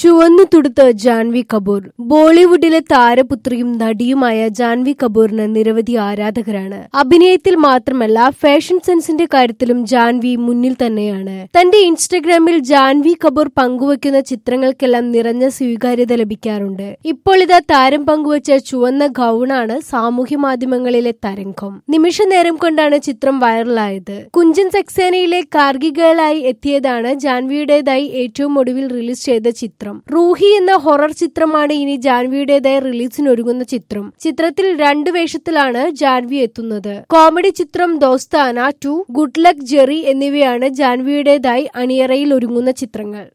ചുവന്നു തുടുത്ത ജാൻവി കപൂർ ബോളിവുഡിലെ താരപുത്രിയും നടിയുമായ ജാൻവി കപൂറിന് നിരവധി ആരാധകരാണ് അഭിനയത്തിൽ മാത്രമല്ല ഫാഷൻ സെൻസിന്റെ കാര്യത്തിലും ജാൻവി മുന്നിൽ തന്നെയാണ് തന്റെ ഇൻസ്റ്റഗ്രാമിൽ ജാൻവി കപൂർ പങ്കുവയ്ക്കുന്ന ചിത്രങ്ങൾക്കെല്ലാം നിറഞ്ഞ സ്വീകാര്യത ലഭിക്കാറുണ്ട് ഇപ്പോൾ ഇതാ താരം പങ്കുവച്ച ചുവന്ന ഗൗണാണ് സാമൂഹ്യ മാധ്യമങ്ങളിലെ തരംഗം നിമിഷ നേരം കൊണ്ടാണ് ചിത്രം വൈറലായത് കുഞ്ചൻ സക്സേനയിലെ കാർഗി ഗേളായി എത്തിയതാണ് ജാൻവിയുടേതായി ഏറ്റവും ഒടുവിൽ റിലീസ് ചെയ്ത ചിത്രം റൂഹി എന്ന ഹൊറർ ചിത്രമാണ് ഇനി ജാൻവിയുടേതായി റിലീസിനൊരുങ്ങുന്ന ചിത്രം ചിത്രത്തിൽ രണ്ട് വേഷത്തിലാണ് ജാൻവി എത്തുന്നത് കോമഡി ചിത്രം Dostana two good luck Jerry എന്നിവയാണ് ജാൻവിയുടേതായി അണിയറയിൽ ഒരുങ്ങുന്ന ചിത്രങ്ങൾ